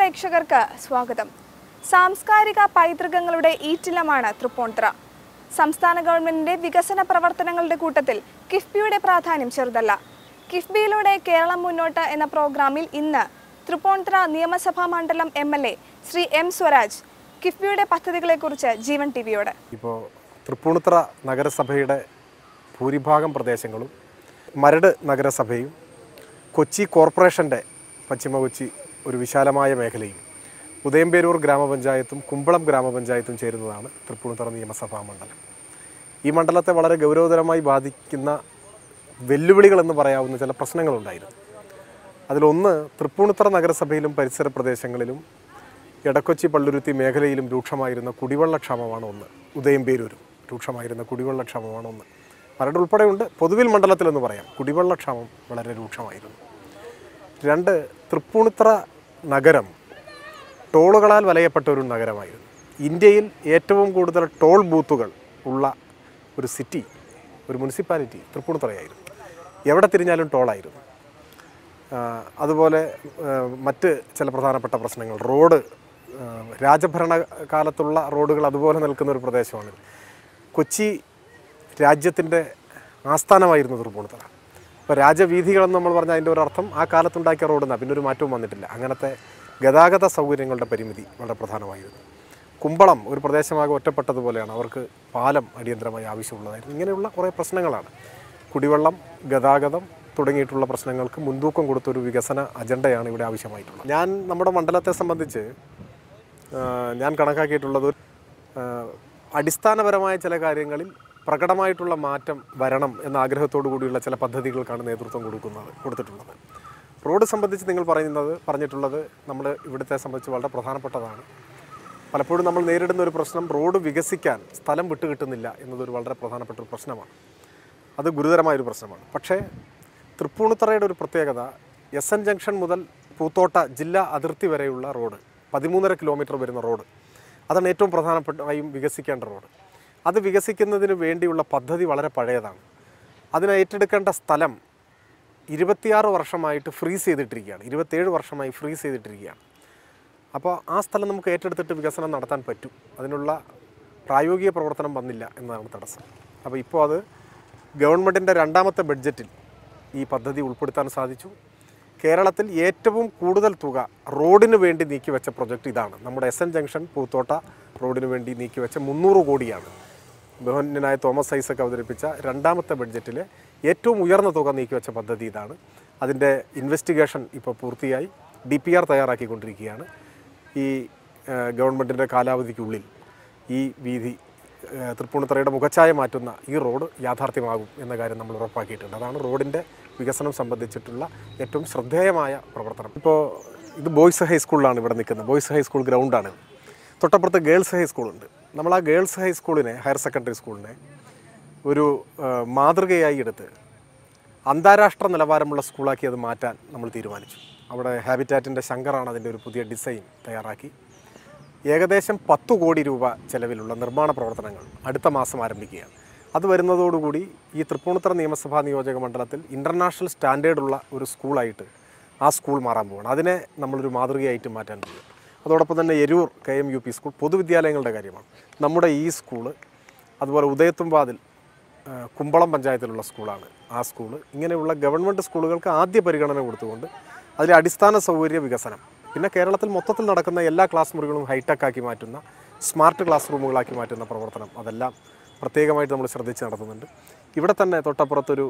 പ്രേക്ഷകർക്ക് സ്വാഗതം സാംസ്കാരിക പൈതൃകങ്ങളുടെ ഈറ്റില്ലമാണ് തൃപ്പൂണിത്തുറ സംസ്ഥാന ഗവൺമെന്റിന്റെ വികസന പ്രവർത്തനങ്ങളുടെ കൂട്ടത്തിൽ കിഫ്ബിയുടെ പ്രാധാന്യം ചെറുതല്ല കിഫ്ബിയിലൂടെ കേരളം മുന്നോട്ട് എന്ന പ്രോഗ്രാമിൽ ഇന്ന് തൃപ്പൂണിത്തുറ നിയമസഭാ മണ്ഡലം M L A Shri M Swaraj കിഫ്ബിയുടെ പദ്ധതികളെക്കുറിച്ച് ജീവൻ ടി വിയോട് ഇപ്പോൾ തൃപ്പൂണിത്തുറ നഗരസഭയുടെ ഭൂരിഭാഗം പ്രദേശങ്ങളും മരട് നഗരസഭയും കൊച്ചി കോർപ്പറേഷൻ്റെ പശ്ചിമ കൊച്ചി ഒരു വിശാലമായ മേഖലയും ഉദയംപേരൂർ ഗ്രാമപഞ്ചായത്തും കുമ്പളം ഗ്രാമപഞ്ചായത്തും ചേരുന്നതാണ് തൃപ്പൂണിത്തുറ നിയമസഭാ മണ്ഡലം ഈ മണ്ഡലത്തെ വളരെ ഗൗരവതരമായി ബാധിക്കുന്ന വെല്ലുവിളികളെന്ന് പറയാവുന്ന ചില പ്രശ്നങ്ങളുണ്ടായിരുന്നു അതിലൊന്ന് തൃപ്പൂണിത്തുറ നഗരസഭയിലും പരിസര പ്രദേശങ്ങളിലും എടക്കൊച്ചി പള്ളുരുത്തി മേഖലയിലും രൂക്ഷമായിരുന്ന കുടിവെള്ളക്ഷാമമാണ് ഒന്ന് ഉദയംപേരൂരും രൂക്ഷമായിരുന്ന കുടിവെള്ളക്ഷാമമാണ് ഒന്ന് മരട് ഉൾപ്പെടെയുണ്ട് പൊതുവിൽ മണ്ഡലത്തിലെന്ന് പറയാം കുടിവെള്ളക്ഷാമം വളരെ രൂക്ഷമായിരുന്നു രണ്ട് തൃപ്പൂണിത്തുറ നഗരം ടോളുകളാൽ വലയപ്പെട്ട ഒരു നഗരമായിരുന്നു ഇന്ത്യയിൽ ഏറ്റവും കൂടുതൽ ടോൾ ബൂത്തുകൾ ഉള്ള ഒരു സിറ്റി ഒരു മുനിസിപ്പാലിറ്റി തൃപ്പൂണിത്തുറയായിരുന്നു എവിടെ തിരിഞ്ഞാലും ടോളായിരുന്നു ആ, അതുപോലെ ആ, മറ്റ് ചില പ്രധാനപ്പെട്ട പ്രശ്നങ്ങൾ റോഡ് ആ, രാജഭരണ കാലത്തുള്ള റോഡുകൾ അതുപോലെ നിൽക്കുന്ന ഒരു പ്രദേശമാണ് കൊച്ചി രാജ്യത്തിൻ്റെ ആസ്ഥാനമായിരുന്നു തൃപ്പൂണിത്തുറ ഇപ്പോൾ രാജവീഥികളെന്ന് നമ്മൾ പറഞ്ഞാൽ അതിൻ്റെ ഒരു അർത്ഥം ആ കാലത്തുണ്ടാക്കിയ റോഡ് എന്നാണ് പിന്നെ ഒരു മാറ്റവും വന്നിട്ടില്ല അങ്ങനത്തെ ഗതാഗത സൗകര്യങ്ങളുടെ പരിമിതി വളരെ പ്രധാനമായിരുന്നു കുമ്പളം ഒരു പ്രദേശമാകെ ഒറ്റപ്പെട്ടതുപോലെയാണ് അവർക്ക് പാലം അടിയന്തരമായി ആവശ്യമുള്ളതായിരുന്നു ഇങ്ങനെയുള്ള കുറേ പ്രശ്നങ്ങളാണ് കുടിവെള്ളം ഗതാഗതം തുടങ്ങിയിട്ടുള്ള പ്രശ്നങ്ങൾക്ക് മുൻതൂക്കം കൊടുത്തൊരു വികസന അജണ്ടയാണ് ഇവിടെ ആവശ്യമായിട്ടുള്ളത് ഞാൻ നമ്മുടെ മണ്ഡലത്തെ സംബന്ധിച്ച് ആ, ഞാൻ കണക്കാക്കിയിട്ടുള്ളത് ഒരു, ആ, അടിസ്ഥാനപരമായ ചില കാര്യങ്ങളിൽ പ്രകടമായിട്ടുള്ള മാറ്റം വരണം എന്ന ആഗ്രഹത്തോടു കൂടിയുള്ള ചില പദ്ധതികൾക്കാണ് നേതൃത്വം കൊടുക്കുന്നത് കൊടുത്തിട്ടുള്ളത് റോഡ് സംബന്ധിച്ച് നിങ്ങൾ പറയുന്നത് പറഞ്ഞിട്ടുള്ളത് നമ്മൾ ഇവിടുത്തെ സംബന്ധിച്ച് വളരെ പ്രധാനപ്പെട്ടതാണ് പലപ്പോഴും നമ്മൾ നേരിടുന്ന ഒരു പ്രശ്നം റോഡ് വികസിക്കാൻ സ്ഥലം വിട്ടുകിട്ടുന്നില്ല എന്നതൊരു വളരെ പ്രധാനപ്പെട്ട ഒരു പ്രശ്നമാണ് അത് ഗുരുതരമായൊരു പ്രശ്നമാണ് പക്ഷേ തൃപ്പൂണിത്തറയുടെ ഒരു പ്രത്യേകത എസ് എൻ ജംഗ്ഷൻ മുതൽ പൂത്തോട്ട ജില്ലാ അതിർത്തി വരെയുള്ള റോഡ് പതിമൂന്നര കിലോമീറ്റർ വരുന്ന റോഡ് അതാണ് ഏറ്റവും പ്രധാനപ്പെട്ടതായും വികസിക്കേണ്ട റോഡ് അത് വികസിക്കുന്നതിന് വേണ്ടിയുള്ള പദ്ധതി വളരെ പഴയതാണ് അതിനെ ഏറ്റെടുക്കേണ്ട സ്ഥലം ഇരുപത്തിയാറ് വർഷമായിട്ട് ഫ്രീസ് ചെയ്തിട്ടിരിക്കുകയാണ് ഇരുപത്തേഴ് വർഷമായി ഫ്രീസ് ചെയ്തിട്ടിരിക്കുകയാണ് അപ്പോൾ ആ സ്ഥലം നമുക്ക് ഏറ്റെടുത്തിട്ട് വികസനം നടത്താൻ പറ്റും അതിനുള്ള പ്രായോഗിക പ്രവർത്തനം വന്നില്ല എന്നതാണ് തടസ്സം അപ്പോൾ ഇപ്പോൾ അത് ഗവൺമെൻറ്റിൻ്റെ രണ്ടാമത്തെ ബഡ്ജറ്റിൽ ഈ പദ്ധതി ഉൾപ്പെടുത്താൻ സാധിച്ചു കേരളത്തിൽ ഏറ്റവും കൂടുതൽ തുക റോഡിന് വേണ്ടി നീക്കിവെച്ച പ്രൊജക്റ്റ് ഇതാണ് നമ്മുടെ എസ് എൻ ജംഗ്ഷൻ പൂത്തോട്ട റോഡിന് വേണ്ടി നീക്കിവെച്ച മുന്നൂറ് കോടിയാണ് ബഹുമാന്യനായ തോമസ് ഐസക് അവതരിപ്പിച്ച രണ്ടാമത്തെ ബഡ്ജറ്റിലെ ഏറ്റവും ഉയർന്ന തുക നീക്കിവെച്ച പദ്ധതി ഇതാണ് അതിൻ്റെ ഇൻവെസ്റ്റിഗേഷൻ ഇപ്പോൾ പൂർത്തിയായി ഡി പി ആർ തയ്യാറാക്കിക്കൊണ്ടിരിക്കുകയാണ് ഈ ഗവൺമെൻറ്റിൻ്റെ കാലാവധിക്കുള്ളിൽ ഈ വീതി ആ, തൃപ്പൂണിത്തറയുടെ മുഖച്ഛായ മാറ്റുന്ന ഈ റോഡ് യാഥാർത്ഥ്യമാകും എന്ന കാര്യം നമ്മൾ ഉറപ്പാക്കിയിട്ടുണ്ട് അതാണ് റോഡിൻ്റെ വികസനം സംബന്ധിച്ചിട്ടുള്ള ഏറ്റവും ശ്രദ്ധേയമായ പ്രവർത്തനം ഇപ്പോൾ ഇത് ബോയ്സ് ഹൈസ്കൂളിലാണ് ഇവിടെ നിൽക്കുന്നത് ബോയ്സ് ഹൈസ്കൂൾ ഗ്രൗണ്ടാണ് തൊട്ടപ്പുറത്ത് ഗേൾസ് ഹൈസ്കൂളുണ്ട് നമ്മൾ ആ ഗേൾസ് ഹൈസ്കൂളിനെ ഹയർ സെക്കൻഡറി സ്കൂളിനെ ഒരു ആ, മാതൃകയായി എടുത്ത് അന്താരാഷ്ട്ര നിലവാരമുള്ള സ്കൂളാക്കി അത് മാറ്റാൻ നമ്മൾ തീരുമാനിച്ചു അവിടെ ഹാബിറ്റാറ്റിൻ്റെ ശങ്കറാണ് അതിൻ്റെ ഒരു പുതിയ ഡിസൈൻ തയ്യാറാക്കി ഏകദേശം പത്തു കോടി രൂപ ചെലവിലുള്ള നിർമ്മാണ പ്രവർത്തനങ്ങൾ അടുത്ത മാസം ആരംഭിക്കുകയാണ് അത് വരുന്നതോടുകൂടി ഈ തൃപ്പൂണിത്തുറ നിയമസഭാ നിയോജക മണ്ഡലത്തിൽ ഇൻ്റർനാഷണൽ സ്റ്റാൻഡേർഡുള്ള ഒരു സ്കൂളായിട്ട് ആ സ്കൂൾ മാറാൻ പോവുകയാണ് അതിനെ നമ്മളൊരു മാതൃകയായിട്ട് മാറ്റാൻ പോകുക അതോടൊപ്പം തന്നെ Eroor K M U P school പൊതുവിദ്യാലയങ്ങളുടെ കാര്യമാണ് നമ്മുടെ ഈ സ്കൂള് അതുപോലെ ഉദയത്തുംപാതിൽ ആ, കുമ്പളം പഞ്ചായത്തിലുള്ള സ്കൂളാണ് ആ സ്കൂള് ഇങ്ങനെയുള്ള ഗവൺമെൻറ് സ്കൂളുകൾക്ക് ആദ്യ പരിഗണന കൊടുത്തുകൊണ്ട് അതിലെ അടിസ്ഥാന സൗകര്യ വികസനം പിന്നെ കേരളത്തിൽ മൊത്തത്തിൽ നടക്കുന്ന എല്ലാ ക്ലാസ് മുറികളും ഹൈടെക് ആക്കി മാറ്റുന്ന സ്മാർട്ട് ക്ലാസ് റൂമുകളാക്കി മാറ്റുന്ന പ്രവർത്തനം അതെല്ലാം പ്രത്യേകമായിട്ട് നമ്മൾ ശ്രദ്ധിച്ച് നടത്തുന്നുണ്ട് ഇവിടെ തന്നെ തൊട്ടപ്പുറത്തൊരു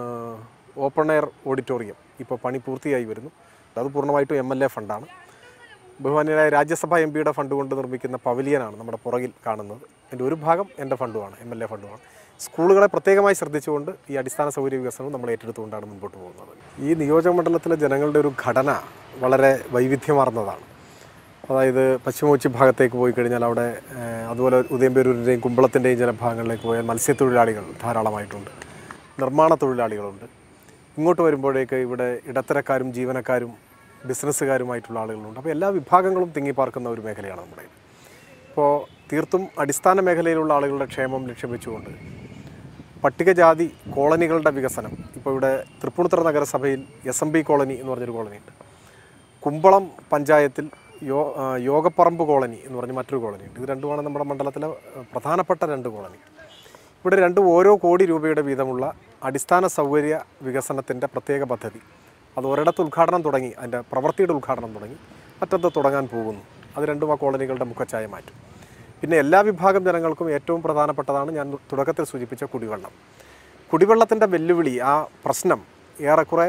ഓപ്പൺ എയർ ഓഡിറ്റോറിയം ഇപ്പോൾ പണി പൂർത്തിയായി വരുന്നു അത് പൂർണ്ണമായിട്ടും എം എൽ എ ഫണ്ടാണ് ബഹുമാന്യനായ രാജ്യസഭാ എം പിയുടെ ഫണ്ട് കൊണ്ട് നിർമ്മിക്കുന്ന പവലിയനാണ് നമ്മുടെ പുറകിൽ കാണുന്നത് എൻ്റെ ഒരു ഭാഗം എൻ്റെ ഫണ്ടുമാണ് എം എൽ എ ഫണ്ടുമാണ് സ്കൂളുകളെ പ്രത്യേകമായി ശ്രദ്ധിച്ചുകൊണ്ട് ഈ അടിസ്ഥാന സൗകര്യ വികസനം നമ്മൾ ഏറ്റെടുത്തുകൊണ്ടാണ് മുൻപോട്ട് പോകുന്നത് ഈ നിയോജക മണ്ഡലത്തിലെ ജനങ്ങളുടെ ഒരു ഘടന വളരെ വൈവിധ്യമാർന്നതാണ് അതായത് പശ്ചിമോച്ചി ഭാഗത്തേക്ക് പോയി കഴിഞ്ഞാൽ അവിടെ ഏഹ്, അതുപോലെ ഉദയംപേരൂരിൻ്റെയും കുമ്പളത്തിൻ്റെയും ചില ഭാഗങ്ങളിലേക്ക് പോയാൽ മത്സ്യത്തൊഴിലാളികൾ ധാരാളമായിട്ടുണ്ട് നിർമ്മാണ തൊഴിലാളികളുണ്ട് ഇങ്ങോട്ട് വരുമ്പോഴേക്ക് ഇവിടെ ഇടത്തരക്കാരും ജീവനക്കാരും ബിസിനസ്സുകാരുമായിട്ടുള്ള ആളുകളുണ്ട് അപ്പോൾ എല്ലാ വിഭാഗങ്ങളും തിങ്ങിപ്പാർക്കുന്ന ഒരു മേഖലയാണ് നമ്മുടെ ഇപ്പോൾ തീർത്തും അടിസ്ഥാന മേഖലയിലുള്ള ആളുകളുടെ ക്ഷേമം ലക്ഷ്യം വെച്ചുകൊണ്ട് പട്ടികജാതി കോളനികളുടെ വികസനം ഇപ്പോൾ ഇവിടെ തൃപ്പൂണിത്തുറ നഗരസഭയിൽ എസ് എം ബി കോളനി എന്ന് പറഞ്ഞൊരു കോളനിയുണ്ട് കുമ്പളം പഞ്ചായത്തിൽ യോ ആ, യോഗപ്പറമ്പ് കോളനി എന്ന് പറഞ്ഞ് മറ്റൊരു കോളനി ഉണ്ട് ഇത് രണ്ടുമാണ് നമ്മുടെ മണ്ഡലത്തിലെ ആ, പ്രധാനപ്പെട്ട രണ്ട് കോളനി ഇവിടെ രണ്ടും ഓരോ കോടി രൂപയുടെ വീതമുള്ള അടിസ്ഥാന സൗകര്യ വികസനത്തിൻ്റെ പ്രത്യേക പദ്ധതി അത് ഒരിടത്ത് ഉദ്ഘാടനം തുടങ്ങി അതിൻ്റെ പ്രവൃത്തിയുടെ ഉദ്ഘാടനം തുടങ്ങി മറ്റത് തുടങ്ങാൻ പോകുന്നു അത് രണ്ടും ആ കോളനികളുടെ മുഖച്ഛായ മാറ്റും പിന്നെ എല്ലാ വിഭാഗം ജനങ്ങൾക്കും ഏറ്റവും പ്രധാനപ്പെട്ടതാണ് ഞാൻ തുടക്കത്തിൽ സൂചിപ്പിച്ച കുടിവെള്ളം കുടിവെള്ളത്തിൻ്റെ വെല്ലുവിളി ആ പ്രശ്നം ഏറെക്കുറെ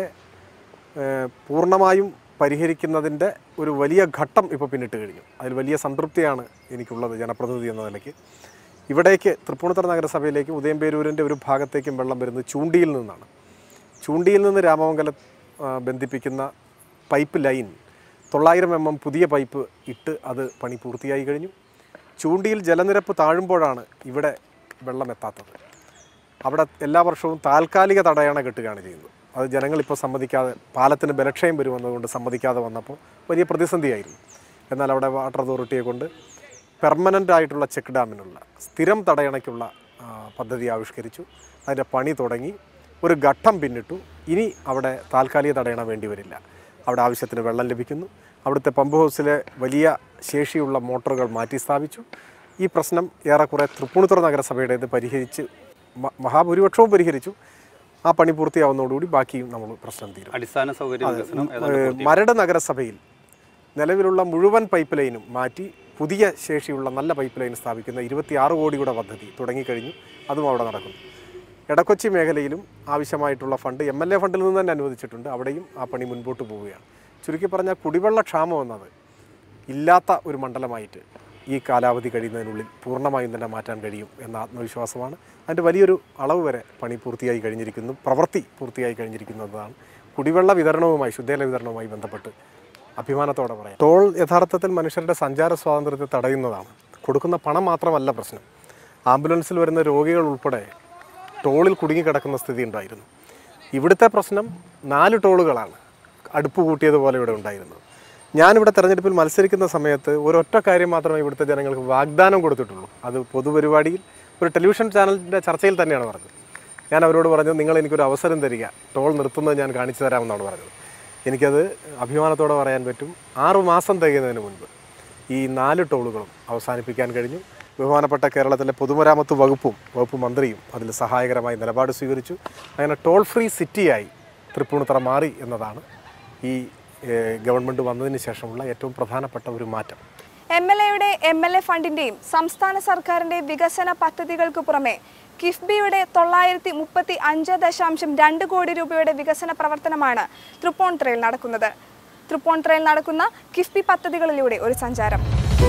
ഏഹ്, പൂർണ്ണമായും പരിഹരിക്കുന്നതിൻ്റെ ഒരു വലിയ ഘട്ടം ഇപ്പോൾ പിന്നിട്ട് കഴിഞ്ഞു അതിൽ വലിയ സംതൃപ്തിയാണ് എനിക്കുള്ളത് ജനപ്രതിനിധി എന്ന നിലയ്ക്ക് ഇവിടേക്ക് തൃപ്പൂണിത്തുറ നഗരസഭയിലേക്ക് ഉദയംപേരൂരിൻ്റെ ഒരു ഭാഗത്തേക്കും വെള്ളം വരുന്നത് ചൂണ്ടിയിൽ നിന്നാണ് ചൂണ്ടിയിൽ നിന്ന് രാമമംഗലം ആ, ബന്ധിപ്പിക്കുന്ന പൈപ്പ് ലൈൻ തൊള്ളായിരം എം എം പുതിയ പൈപ്പ് ഇട്ട് അത് പണി പൂർത്തിയായി കഴിഞ്ഞു ചൂണ്ടിയിൽ ജലനിരപ്പ് താഴുമ്പോഴാണ് ഇവിടെ വെള്ളം എത്താത്തത് അവിടെ എല്ലാ വർഷവും താൽക്കാലിക തടയണ കെട്ടുകയാണ് ചെയ്യുന്നത് അത് ജനങ്ങൾ ഇപ്പോൾ സമ്മതിക്കാതെ പാലത്തിന് ബലക്ഷയം വരുമെന്നതുകൊണ്ട് സമ്മതിക്കാതെ വന്നപ്പോൾ വലിയ പ്രതിസന്ധിയായിരുന്നു എന്നാൽ അവിടെ വാട്ടർ അതോറിറ്റിയെ കൊണ്ട് പെർമനൻ്റ് ആയിട്ടുള്ള ചെക്ക് ഡാമിനുള്ള സ്ഥിരം തടയണയ്ക്കുള്ള ആ, പദ്ധതി ആവിഷ്കരിച്ചു അതിൻ്റെ പണി തുടങ്ങി ഒരു ഘട്ടം പിന്നിട്ടു ഇനി അവിടെ താൽക്കാലിക തടയണ വേണ്ടി വരില്ല അവിടെ ആവശ്യത്തിന് വെള്ളം ലഭിക്കുന്നു അവിടുത്തെ പമ്പ് ഹൗസിലെ വലിയ ശേഷിയുള്ള മോട്ടോറുകൾ മാറ്റി സ്ഥാപിച്ചു ഈ പ്രശ്നം ഏറെക്കുറെ തൃപ്പൂണിത്തുറ നഗരസഭയുടേത് പരിഹരിച്ച് മ- മഹാഭൂരിപക്ഷവും പരിഹരിച്ചു ആ പണി പൂർത്തിയാവുന്നതോടുകൂടി ബാക്കിയും നമ്മൾ പ്രശ്നം തീരും അടിസ്ഥാന സൗകര്യ വികസനം ഏതാണ്ട് ഏഹ് മരട് നഗരസഭയിൽ നിലവിലുള്ള മുഴുവൻ പൈപ്പ് ലൈനും മാറ്റി പുതിയ ശേഷിയുള്ള നല്ല പൈപ്പ് ലൈൻ സ്ഥാപിക്കുന്ന ഇരുപത്തിയാറ് കോടിയുടെ പദ്ധതി തുടങ്ങിക്കഴിഞ്ഞു അതും അവിടെ നടക്കുന്നു എടക്കൊച്ചി മേഖലയിലും ആവശ്യമായിട്ടുള്ള ഫണ്ട് എം എൽ എ ഫണ്ടിൽ നിന്ന് തന്നെ അനുവദിച്ചിട്ടുണ്ട് അവിടെയും ആ പണി മുൻപോട്ട് പോവുകയാണ് ചുരുക്കി പറഞ്ഞാൽ കുടിവെള്ള ക്ഷാമം എന്നത് ഇല്ലാത്ത ഒരു മണ്ഡലമായിട്ട് ഈ കാലാവധി കഴിയുന്നതിനുള്ളിൽ പൂർണ്ണമായും തന്നെ മാറ്റാൻ കഴിയും എന്ന ആത്മവിശ്വാസമാണ് അതിൻ്റെ വലിയൊരു അളവ് വരെ പണി പൂർത്തിയായി കഴിഞ്ഞിരിക്കുന്നു പ്രവൃത്തി പൂർത്തിയായി കഴിഞ്ഞിരിക്കുന്നതാണ് കുടിവെള്ള വിതരണവുമായി ശുദ്ധജല വിതരണവുമായി ബന്ധപ്പെട്ട് അഭിമാനത്തോടെ പറയാം ടോൾ യഥാർത്ഥത്തിൽ മനുഷ്യരുടെ സഞ്ചാര സ്വാതന്ത്ര്യത്തെ തടയുന്നതാണ് കൊടുക്കുന്ന പണം മാത്രമല്ല പ്രശ്നം ആംബുലൻസിൽ വരുന്ന രോഗികൾ ഉൾപ്പെടെ ടോളിൽ കുടുങ്ങിക്കിടക്കുന്ന സ്ഥിതി ഉണ്ടായിരുന്നു ഇവിടുത്തെ പ്രശ്നം നാല് ടോളുകളാണ് അടുപ്പ് കൂട്ടിയതുപോലെ ഇവിടെ ഉണ്ടായിരുന്നത് ഞാനിവിടെ തെരഞ്ഞെടുപ്പിൽ മത്സരിക്കുന്ന സമയത്ത് ഒരൊറ്റ കാര്യം മാത്രമേ ഇവിടുത്തെ ജനങ്ങൾക്ക് വാഗ്ദാനം കൊടുത്തിട്ടുള്ളൂ അത് പൊതുപരിപാടിയിൽ ഒരു ടെലിവിഷൻ ചാനലിൻ്റെ ചർച്ചയിൽ തന്നെയാണ് പറഞ്ഞത് ഞാൻ അവരോട് പറഞ്ഞത് നിങ്ങൾ എനിക്കൊരു അവസരം തരിക ടോൾ നിർത്തുന്നത് ഞാൻ കാണിച്ചു തരാമെന്നാണ് പറഞ്ഞത് എനിക്കത് അഭിമാനത്തോടെ പറയാൻ പറ്റും ആറു മാസം തികയുന്നതിന് മുൻപ് ഈ നാല് ടോളുകളും അവസാനിപ്പിക്കാൻ കഴിഞ്ഞു ബഹുമാനപ്പെട്ട കേരളത്തിലെ പൊതുമരാമത്ത് വകുപ്പും വകുപ്പ് മന്ത്രിയും അതിൽ സഹായകരമായി നിലപാട് സ്വീകരിച്ചു അങ്ങനെ ടോൾ ഫ്രീ സിറ്റിയായി തൃപ്പൂണിത്തറ മാറി എന്നതാണ് ഈ ഏഹ്, ഗവൺമെൻറ് വന്നതിന് ശേഷമുള്ള ഏറ്റവും പ്രധാനപ്പെട്ട ഒരു മാറ്റം എം എൽ എയുടെ എം എൽ എ ഫണ്ടിന്റെയും സംസ്ഥാന സർക്കാരിന്റെ വികസന പദ്ധതികൾക്ക് പുറമെ കിഫ്ബിയുടെ തൊള്ളായിരത്തി മുപ്പത്തി അഞ്ച് ദശാംശം രണ്ട് കോടി രൂപയുടെ വികസന പ്രവർത്തനമാണ് തൃപ്പൂണിത്തുറയിൽ നടക്കുന്നത് തൃപ്പൂണിത്തുറയിൽ നടക്കുന്ന കിഫ്ബി പദ്ധതികളിലൂടെ ഒരു സഞ്ചാരം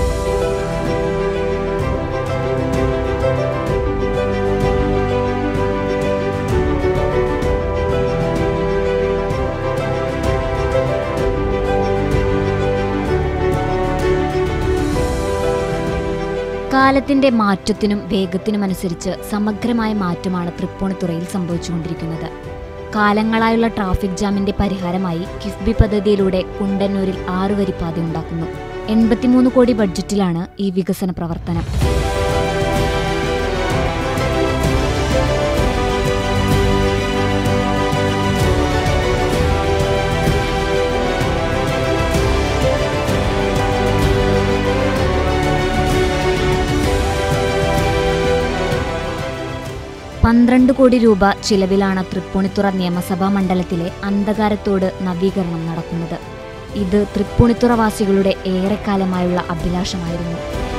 കാലത്തിന്റെ മാറ്റത്തിനും വേഗത്തിനുമനുസരിച്ച് സമഗ്രമായ മാറ്റമാണ് തൃപ്പൂണിത്തുറയിൽ സംഭവിച്ചുകൊണ്ടിരിക്കുന്നത് കാലങ്ങളായുള്ള ട്രാഫിക് ജാമിന്റെ പരിഹാരമായി കിഫ്ബി പദ്ധതിയിലൂടെ കുണ്ടന്നൂരിൽ ആറ് വരിപ്പാത ഉണ്ടാക്കുന്നു എൺപത്തിമൂന്ന് കോടി ബഡ്ജറ്റിലാണ് ഈ വികസന പ്രവർത്തനം പന്ത്രണ്ട് കോടി രൂപ ചിലവിലാണ് തൃപ്പൂണിത്തുറ നിയമസഭാ മണ്ഡലത്തിലെ അന്ധകാരത്തോട് നവീകരണം നടക്കുന്നത് ഇത് തൃപ്പൂണിത്തുറ വാസികളുടെ ഏറെക്കാലമായുള്ള അഭിലാഷമായിരുന്നു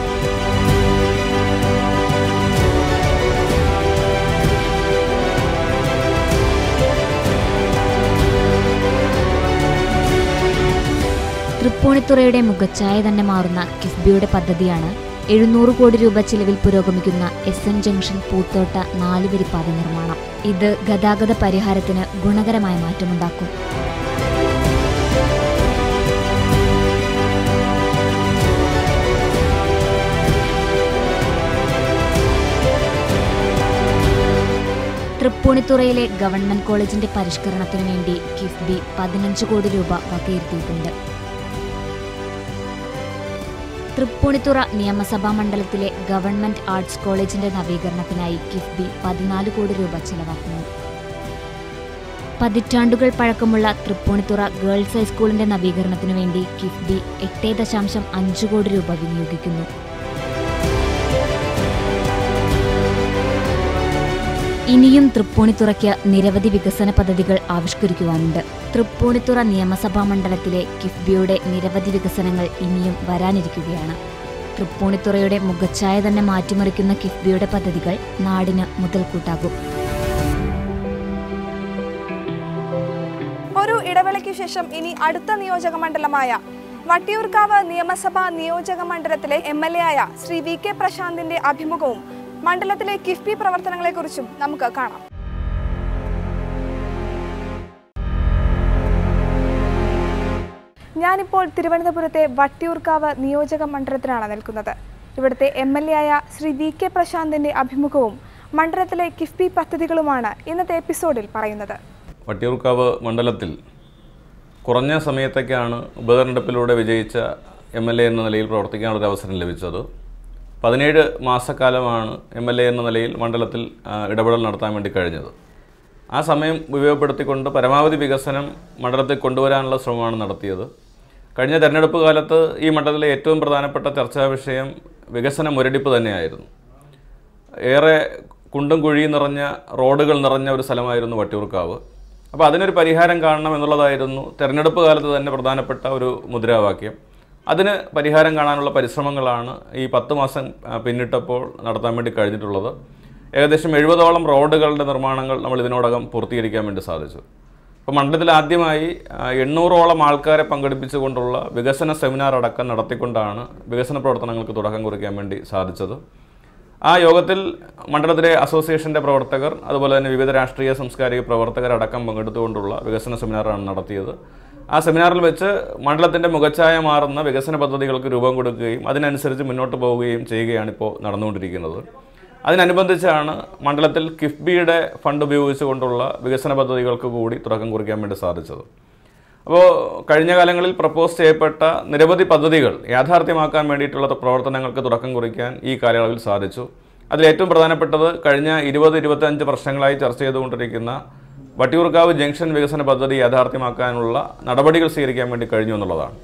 തൃപ്പൂണിത്തുറയുടെ മുഖച്ഛായ തന്നെ മാറുന്ന കിഫ്ബിയുടെ പദ്ധതിയാണ് എഴുന്നൂറ് കോടി രൂപ ചിലവിൽ പുരോഗമിക്കുന്ന എസ് എൻ ജംഗ്ഷൻ പൂത്തോട്ട നാലുവരിപ്പാത നിർമ്മാണം ഇത് ഗതാഗത പരിഹാരത്തിന് ഗുണകരമായ മാറ്റമുണ്ടാക്കും തൃപ്പൂണിത്തുറയിലെ ഗവൺമെന്റ് കോളേജിന്റെ പരിഷ്കരണത്തിനു വേണ്ടി കിഫ്ബി പതിനഞ്ച് കോടി രൂപ വകയിരുത്തിയിട്ടുണ്ട് തൃപ്പൂണിത്തുറ നിയമസഭാ മണ്ഡലത്തിലെ ഗവൺമെന്റ് ആർട്സ് കോളേജിന്റെ നവീകരണത്തിനായി കിഫ്ബി പതിനാല് കോടി രൂപ ചിലവാക്കുന്നു പതിറ്റാണ്ടുകൾ പഴക്കമുള്ള തൃപ്പൂണിത്തുറ ഗേൾസ് ഹൈസ്കൂളിന്റെ നവീകരണത്തിനു വേണ്ടി കിഫ്ബി എട്ട് ദശാംശം അഞ്ച് കോടി രൂപ വിനിയോഗിക്കുന്നു ഇനിയും തൃപ്പൂണിത്തുറയ്ക്ക് നിരവധി വികസന പദ്ധതികൾ ആവിഷ്കരിക്കുവാനുണ്ട് തൃപ്പൂണിത്തുറ നിയമസഭാ മണ്ഡലത്തിലെ കിഫ്ബിയുടെ നിരവധി വികസനങ്ങൾ ഇനിയും വരാനിരിക്കുകയാണ് തൃപ്പൂണിത്തുറയുടെ മുഖച്ഛായ തന്നെ മാറ്റിമറിക്കുന്ന കിഫ്ബിയുടെ പദ്ധതികൾ നാടിന് മുതൽക്കൂട്ടാകും ഒരു ഇടവേളയ്ക്ക് ശേഷം ഇനി അടുത്ത നിയോജക മണ്ഡലമായ വട്ടിയൂർക്കാവ് നിയമസഭാ നിയോജക മണ്ഡലത്തിലെ എം എൽ എ ആയ ശ്രീ വി കെ പ്രശാന്തിന്റെ അഭിമുഖവും മണ്ഡലത്തിലെ കിഫ്ബി പ്രവർത്തനങ്ങളെക്കുറിച്ചും നമുക്ക് കാണാം ഞാനിപ്പോൾ തിരുവനന്തപുരത്തെ വട്ടിയൂർക്കാവ് നിയോജക മണ്ഡലത്തിലാണ് നിൽക്കുന്നത് ഇവിടുത്തെ എം എൽ എ ആയ ശ്രീ വി കെ പ്രശാന്തിന്റെ അഭിമുഖവും മണ്ഡലത്തിലെ കിഫ്ബി പദ്ധതികളുമാണ് ഇന്നത്തെ എപ്പിസോഡിൽ പറയുന്നത് വട്ടിയൂർക്കാവ് മണ്ഡലത്തിൽ കുറഞ്ഞ സമയത്തേക്കാണ് ഉപതെരഞ്ഞെടുപ്പിലൂടെ വിജയിച്ച എം എൽ എ എന്ന നിലയിൽ പ്രവർത്തിക്കാനൊരു അവസരം ലഭിച്ചത് പതിനേഴ് മാസക്കാലമാണ് എം എൽ എ എന്ന നിലയിൽ മണ്ഡലത്തിൽ ആ, ഇടപെടൽ നടത്താൻ വേണ്ടി കഴിഞ്ഞത് ആ സമയം ഉപയോഗപ്പെടുത്തിക്കൊണ്ട് പരമാവധി വികസനം മണ്ഡലത്തിൽ കൊണ്ടുവരാനുള്ള ശ്രമമാണ് നടത്തിയത് കഴിഞ്ഞ തെരഞ്ഞെടുപ്പ് കാലത്ത് ഈ മണ്ഡലത്തിലെ ഏറ്റവും പ്രധാനപ്പെട്ട ചർച്ചാ വിഷയം വികസന മുരടിപ്പ് തന്നെയായിരുന്നു ഏറെ കുണ്ടും കുഴിയും നിറഞ്ഞ റോഡുകൾ നിറഞ്ഞ ഒരു സ്ഥലമായിരുന്നു വട്ടിയൂർക്കാവ് അപ്പോൾ അതിനൊരു പരിഹാരം കാണണം എന്നുള്ളതായിരുന്നു തെരഞ്ഞെടുപ്പ് കാലത്ത് തന്നെ പ്രധാനപ്പെട്ട ഒരു മുദ്രാവാക്യം അതിന് പരിഹാരം കാണാനുള്ള പരിശ്രമങ്ങളാണ് ഈ പത്ത് മാസം ആ, പിന്നിട്ടപ്പോൾ നടത്താൻ വേണ്ടി കഴിഞ്ഞിട്ടുള്ളത് ഏകദേശം എഴുപതോളം റോഡുകളുടെ നിർമ്മാണങ്ങൾ നമ്മൾ ഇതിനോടകം പൂർത്തീകരിക്കാൻ വേണ്ടി സാധിച്ചു അപ്പോൾ മണ്ഡലത്തിൽ ആദ്യമായി ആ, എണ്ണൂറോളം ആൾക്കാരെ പങ്കെടുപ്പിച്ചുകൊണ്ടുള്ള വികസന സെമിനാർ അടക്കം നടത്തിക്കൊണ്ടാണ് വികസന പ്രവർത്തനങ്ങൾക്ക് തുടക്കം കുറിക്കാൻ വേണ്ടി സാധിച്ചത് ആ യോഗത്തിൽ മണ്ഡലത്തിലെ അസോസിയേഷൻ്റെ പ്രവർത്തകർ അതുപോലെ തന്നെ വിവിധ രാഷ്ട്രീയ സാംസ്കാരിക പ്രവർത്തകരടക്കം പങ്കെടുത്തുകൊണ്ടുള്ള വികസന സെമിനാറാണ് നടത്തിയത് ആ സെമിനാറിൽ വെച്ച് മണ്ഡലത്തിൻ്റെ മുഖച്ഛായ മാറുന്ന വികസന പദ്ധതികൾക്ക് രൂപം കൊടുക്കുകയും അതിനനുസരിച്ച് മുന്നോട്ട് പോവുകയും ചെയ്യുകയാണ് ഇപ്പോൾ നടന്നുകൊണ്ടിരിക്കുന്നത് അതിനനുബന്ധിച്ചാണ് മണ്ഡലത്തിൽ കിഫ്ബിയുടെ ഫണ്ട് ഉപയോഗിച്ചുകൊണ്ടുള്ള വികസന പദ്ധതികൾക്ക് കൂടി തുടക്കം കുറിക്കാൻ വേണ്ടി സാധിച്ചത് അപ്പോൾ കഴിഞ്ഞ കാലങ്ങളിൽ പ്രപ്പോസ് ചെയ്യപ്പെട്ട നിരവധി പദ്ധതികൾ യാഥാർത്ഥ്യമാക്കാൻ വേണ്ടിയിട്ടുള്ള പ്രവർത്തനങ്ങൾക്ക് തുടക്കം കുറിക്കാൻ ഈ കാലയളവിൽ സാധിച്ചു അതിൽ ഏറ്റവും പ്രധാനപ്പെട്ടത് കഴിഞ്ഞ ഇരുപത് ഇരുപത്തഞ്ച് വർഷങ്ങളായി ചർച്ച ചെയ്തുകൊണ്ടിരിക്കുന്ന വട്ടിയൂർക്കാവ് ജംഗ്ഷൻ വികസന പദ്ധതി യാഥാർത്ഥ്യമാക്കാനുള്ള നടപടികൾ സ്വീകരിക്കാൻ വേണ്ടി കഴിഞ്ഞു എന്നുള്ളതാണ്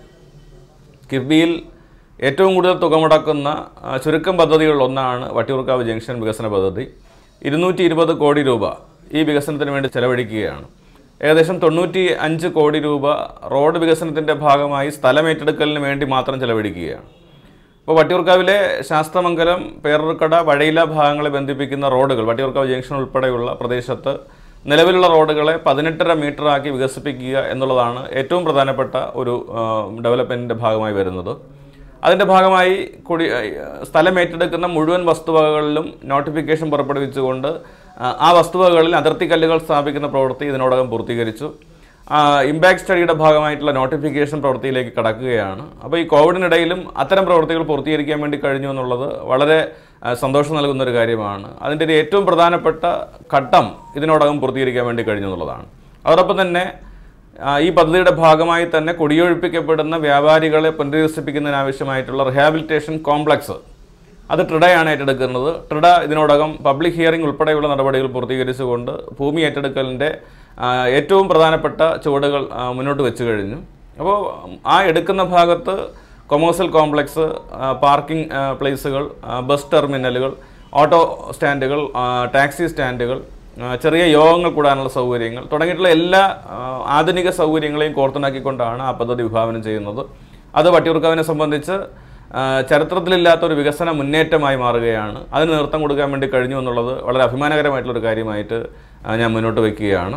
കിഫ്ബിയിൽ ഏറ്റവും കൂടുതൽ തുക മുടക്കുന്ന ആ, ചുരുക്കം പദ്ധതികളിൽ ഒന്നാണ് വട്ടിയൂർക്കാവ് ജംഗ്ഷൻ വികസന പദ്ധതി ഇരുന്നൂറ്റി ഇരുപത് കോടി രൂപ ഈ വികസനത്തിന് വേണ്ടി ചെലവഴിക്കുകയാണ് ഏകദേശം തൊണ്ണൂറ്റി അഞ്ച് കോടി രൂപ റോഡ് വികസനത്തിൻ്റെ ഭാഗമായി സ്ഥലമേറ്റെടുക്കലിന് വേണ്ടി മാത്രം ചെലവഴിക്കുകയാണ് ഇപ്പോൾ വട്ടിയൂർക്കാവിലെ ശാസ്തമംഗലം പേരൂർക്കട വഴയില ഭാഗങ്ങളെ ബന്ധിപ്പിക്കുന്ന റോഡുകൾ വട്ടിയൂർക്കാവ് ജംഗ്ഷൻ ഉൾപ്പെടെയുള്ള പ്രദേശത്ത് നിലവിലുള്ള റോഡുകളെ പതിനെട്ടര മീറ്ററാക്കി വികസിപ്പിക്കുക എന്നുള്ളതാണ് ഏറ്റവും പ്രധാനപ്പെട്ട ഒരു ഡെവലപ്മെൻറ്റിൻ്റെ ഭാഗമായി വരുന്നത് അതിൻ്റെ ഭാഗമായി കുടി സ്ഥലം ഏറ്റെടുക്കുന്ന മുഴുവൻ വസ്തുവകകളിലും നോട്ടിഫിക്കേഷൻ പുറപ്പെടുവിച്ചുകൊണ്ട് ആ, ആ വസ്തുവകകളിൽ അതിർത്തി കല്ലുകൾ സ്ഥാപിക്കുന്ന പ്രവൃത്തി ഇതിനോടകം പൂർത്തീകരിച്ചു ഇമ്പാക്ട് സ്റ്റഡിയുടെ ഭാഗമായിട്ടുള്ള നോട്ടിഫിക്കേഷൻ പ്രവൃത്തിയിലേക്ക് കടക്കുകയാണ് അപ്പോൾ ഈ കോവിഡിനിടയിലും അത്തരം പ്രവൃത്തികൾ പൂർത്തീകരിക്കാൻ വേണ്ടി കഴിഞ്ഞു എന്നുള്ളത് വളരെ ആ, സന്തോഷം നൽകുന്ന ഒരു കാര്യമാണ് അതിൻ്റെ ഒരു ഏറ്റവും പ്രധാനപ്പെട്ട ഘട്ടം ഇതിനോടകം പൂർത്തീകരിക്കാൻ വേണ്ടി കഴിഞ്ഞു എന്നുള്ളതാണ് അതോടൊപ്പം തന്നെ ആ, ഈ പദ്ധതിയുടെ ഭാഗമായി തന്നെ കുടിയൊഴിപ്പിക്കപ്പെടുന്ന വ്യാപാരികളെ പുനരധിവസിപ്പിക്കുന്നതിനാവശ്യമായിട്ടുള്ള റിഹാബിലിറ്റേഷൻ കോംപ്ലക്സ് അത് ട്രിഡയാണ് ഏറ്റെടുക്കുന്നത് ട്രിഡ ഇതിനോടകം പബ്ലിക് ഹിയറിംഗ് ഉൾപ്പെടെയുള്ള നടപടികൾ പൂർത്തീകരിച്ചുകൊണ്ട് ഭൂമി ഏറ്റെടുക്കലിൻ്റെ ആ, ഏറ്റവും പ്രധാനപ്പെട്ട ചുവടുകൾ ആ, മുന്നോട്ട് വെച്ച് കഴിഞ്ഞു അപ്പോൾ ആ എടുക്കുന്ന ഭാഗത്ത് കൊമേഴ്സ്യൽ കോംപ്ലക്സ് പാർക്കിംഗ് പ്ലേസുകൾ ബസ് ടെർമിനലുകൾ ഓട്ടോ സ്റ്റാൻഡുകൾ ആ, ടാക്സി സ്റ്റാൻഡുകൾ ആ, ചെറിയ യോഗങ്ങൾ കൂടാനുള്ള സൗകര്യങ്ങൾ തുടങ്ങിയിട്ടുള്ള എല്ലാ ആ, ആധുനിക സൗകര്യങ്ങളെയും കോർത്തിണക്കിക്കൊണ്ടാണ് ആ പദ്ധതി വിഭാവനം ചെയ്യുന്നത് അത് വട്ടിയൂർക്കാവിനെ സംബന്ധിച്ച് ആ, ചരിത്രത്തിലില്ലാത്ത ഒരു വികസന മുന്നേറ്റമായി മാറുകയാണ് അതിന് നേതൃത്വം കൊടുക്കാൻ വേണ്ടി കഴിഞ്ഞു എന്നുള്ളത് വളരെ അഭിമാനകരമായിട്ടുള്ളൊരു കാര്യമായിട്ട് ആ, ഞാൻ മുന്നോട്ട് വയ്ക്കുകയാണ്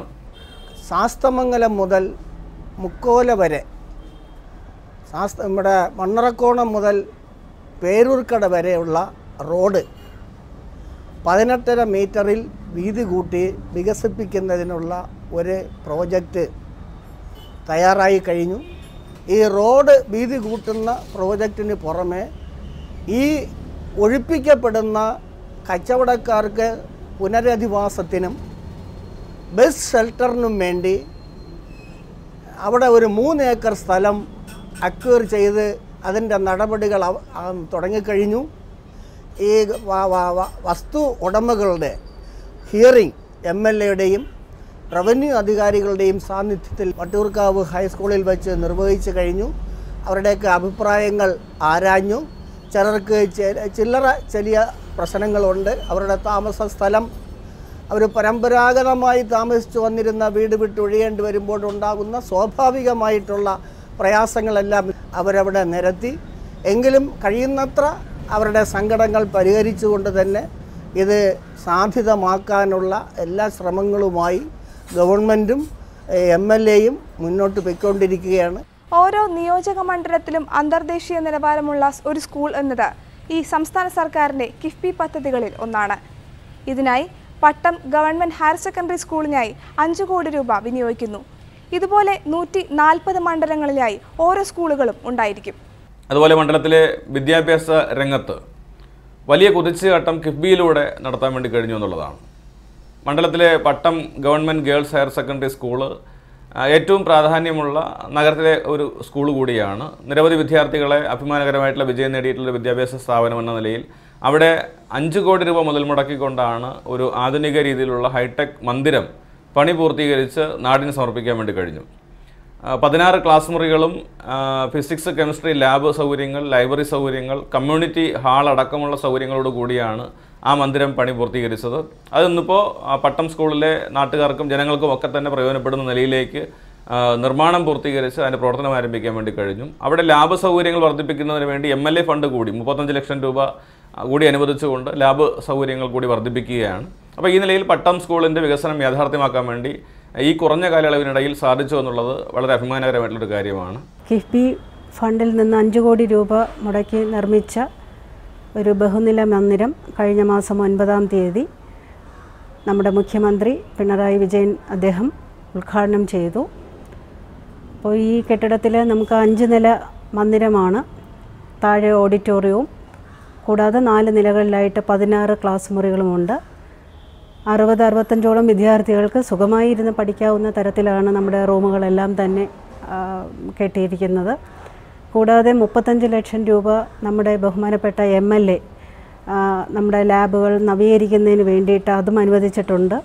ശാസ്തമംഗലം മുതൽ മുക്കോല വരെ ശാസ്ത നമ്മുടെ മണ്ണറക്കോണം മുതൽ പേരൂർക്കട വരെയുള്ള റോഡ് പതിനെട്ടര മീറ്ററിൽ വീതി കൂട്ടി വികസിപ്പിക്കുന്നതിനുള്ള ഒരു പ്രോജക്റ്റ് തയ്യാറായി കഴിഞ്ഞു ഈ റോഡ് വീതി കൂട്ടുന്ന പ്രോജക്റ്റിന് പുറമെ ഈ ഒഴിപ്പിക്കപ്പെടുന്ന കച്ചവടക്കാർക്ക് പുനരധിവാസത്തിനും ബസ് ഷെൽട്ടറിനും വേണ്ടി അവിടെ ഒരു മൂന്ന് ഏക്കർ സ്ഥലം അക്വയർ ചെയ്ത് അതിൻ്റെ നടപടികൾ അവ- ആ തുടങ്ങിക്കഴിഞ്ഞു ഈ വ- വ- വ- വസ്തു ഉടമകളുടെ ഹിയറിംഗ് എം എൽ എയുടെയും റവന്യൂ അധികാരികളുടെയും സാന്നിധ്യത്തിൽ വട്ടിയൂർക്കാവ് ഹൈസ്കൂളിൽ വെച്ച് നിർവഹിച്ചു കഴിഞ്ഞു അവരുടെയൊക്കെ അഭിപ്രായങ്ങൾ ആരാഞ്ഞു ചിലർക്ക് ചെ- ചില്ലറ ചെറിയ പ്രശ്നങ്ങളുണ്ട് അവരുടെ താമസ സ്ഥലം അവർ പരമ്പരാഗതമായി താമസിച്ചു വന്നിരുന്ന വീട് വിട്ടൊഴിയേണ്ടി വരുമ്പോൾ ഉണ്ടാകുന്ന സ്വാഭാവികമായിട്ടുള്ള പ്രയാസങ്ങളെല്ലാം അവരവിടെ നിരത്തി എങ്കിലും കഴിയുന്നത്ര അവരുടെ സങ്കടങ്ങൾ പരിഹരിച്ചുകൊണ്ട് തന്നെ ഇത് സാധ്യതമാക്കാനുള്ള എല്ലാ ശ്രമങ്ങളുമായി ഗവൺമെൻറ്റും എം എൽ എയും മുന്നോട്ട് പോയിക്കൊണ്ടിരിക്കുകയാണ് ഓരോ നിയോജക മണ്ഡലത്തിലും അന്തർദേശീയ നിലവാരമുള്ള ഒരു സ്കൂൾ എന്നത് ഈ സംസ്ഥാന സർക്കാരിന്റെ കിഫ്ബി പദ്ധതികളിൽ ഒന്നാണ് ഇതിനായി പട്ടം ഗവൺമെന്റ് ഹയർ സെക്കൻഡറി സ്കൂളിനായി അഞ്ചു കോടി രൂപ വിനിയോഗിക്കുന്നു ഇതുപോലെ നൂറ്റി നാൽപ്പത് മണ്ഡലങ്ങളിലായി ഓരോ സ്കൂളുകളും ഉണ്ടായിരിക്കും അതുപോലെ മണ്ഡലത്തിലെ വിദ്യാഭ്യാസ രംഗത്ത് വലിയ കുതിച്ചുചാട്ടം കിഫ്ബിയിലൂടെ നടത്താൻ വേണ്ടി കഴിഞ്ഞു എന്നുള്ളതാണ് മണ്ഡലത്തിലെ Pattom government girls higher secondary school ആ, ഏറ്റവും പ്രാധാന്യമുള്ള നഗരത്തിലെ ഒരു സ്കൂൾ കൂടിയാണ് നിരവധി വിദ്യാർത്ഥികളെ അഭിമാനകരമായിട്ടുള്ള വിജയം നേടിയിട്ടുള്ള ഒരു വിദ്യാഭ്യാസ സ്ഥാപനം എന്ന നിലയിൽ അവിടെ അഞ്ച് കോടി രൂപ മുതൽ മുടക്കിക്കൊണ്ടാണ് ഒരു ആധുനിക രീതിയിലുള്ള ഹൈടെക് മന്ദിരം പണി പൂർത്തീകരിച്ച് നാടിന് സമർപ്പിക്കാൻ വേണ്ടി കഴിഞ്ഞു ആ, പതിനാറ് ക്ലാസ് മുറികളും ആ, ഫിസിക്സ് കെമിസ്ട്രി ലാബ് സൗകര്യങ്ങൾ ലൈബ്രറി സൗകര്യങ്ങൾ കമ്മ്യൂണിറ്റി ഹാൾ അടക്കമുള്ള സൗകര്യങ്ങളോട് കൂടിയാണ് ആ മന്ദിരം പണി പൂർത്തീകരിച്ചത് അത് ഇന്നിപ്പോൾ പട്ടം സ്കൂളിലെ നാട്ടുകാർക്കും ജനങ്ങൾക്കും ഒക്കെ തന്നെ പ്രയോജനപ്പെടുന്ന നിലയിലേക്ക് ആ, നിർമ്മാണം പൂർത്തീകരിച്ച് അതിൻ്റെ പ്രവർത്തനം ആരംഭിക്കാൻ വേണ്ടി കഴിഞ്ഞു അവിടെ ലാബ് സൗകര്യങ്ങൾ വർദ്ധിപ്പിക്കുന്നതിന് വേണ്ടി എം എൽ എ ഫണ്ട് കൂടി മുപ്പത്തഞ്ച് ലക്ഷം രൂപ ആ, കൂടി അനുവദിച്ചുകൊണ്ട് ലാബ് സൗകര്യങ്ങൾ കൂടി വർദ്ധിപ്പിക്കുകയാണ് അപ്പോൾ ഈ നിലയിൽ പട്ടം സ്കൂളിൻ്റെ വികസനം യാഥാർത്ഥ്യമാക്കാൻ വേണ്ടി ഈ കുറഞ്ഞ കാലയളവിനിടയിൽ സാധിച്ചു എന്നുള്ളത് വളരെ അഭിമാനകരമായിട്ടുള്ളൊരു കാര്യമാണ് കിഫ്ബി ഫണ്ടിൽ നിന്ന് അഞ്ച് കോടി രൂപ മുടക്കി നിർമ്മിച്ച ഒരു ബഹുനില മന്ദിരം കഴിഞ്ഞ മാസം ഒൻപതാം തീയതി നമ്മുടെ മുഖ്യമന്ത്രി പിണറായി വിജയൻ അദ്ദേഹം ഉദ്ഘാടനം ചെയ്തു അപ്പോൾ ഈ കെട്ടിടത്തിൽ നമുക്ക് അഞ്ച് നില മന്ദിരമാണ് താഴെ ഓഡിറ്റോറിയവും കൂടാതെ നാല് നിലകളിലായിട്ട് പതിനാറ് ക്ലാസ് മുറികളുമുണ്ട് അറുപത് അറുപത്തഞ്ചോളം വിദ്യാർത്ഥികൾക്ക് സുഖമായി ഇരുന്ന് പഠിക്കാവുന്ന തരത്തിലാണ് നമ്മുടെ റൂമുകളെല്ലാം തന്നെ ആ, കെട്ടിയിരിക്കുന്നത് കൂടാതെ മുപ്പത്തഞ്ച് ലക്ഷം രൂപ നമ്മുടെ ബഹുമാനപ്പെട്ട എം എൽ എ നമ്മുടെ ലാബുകൾ നവീകരിക്കുന്നതിന് വേണ്ടിയിട്ട് അതും അനുവദിച്ചിട്ടുണ്ട്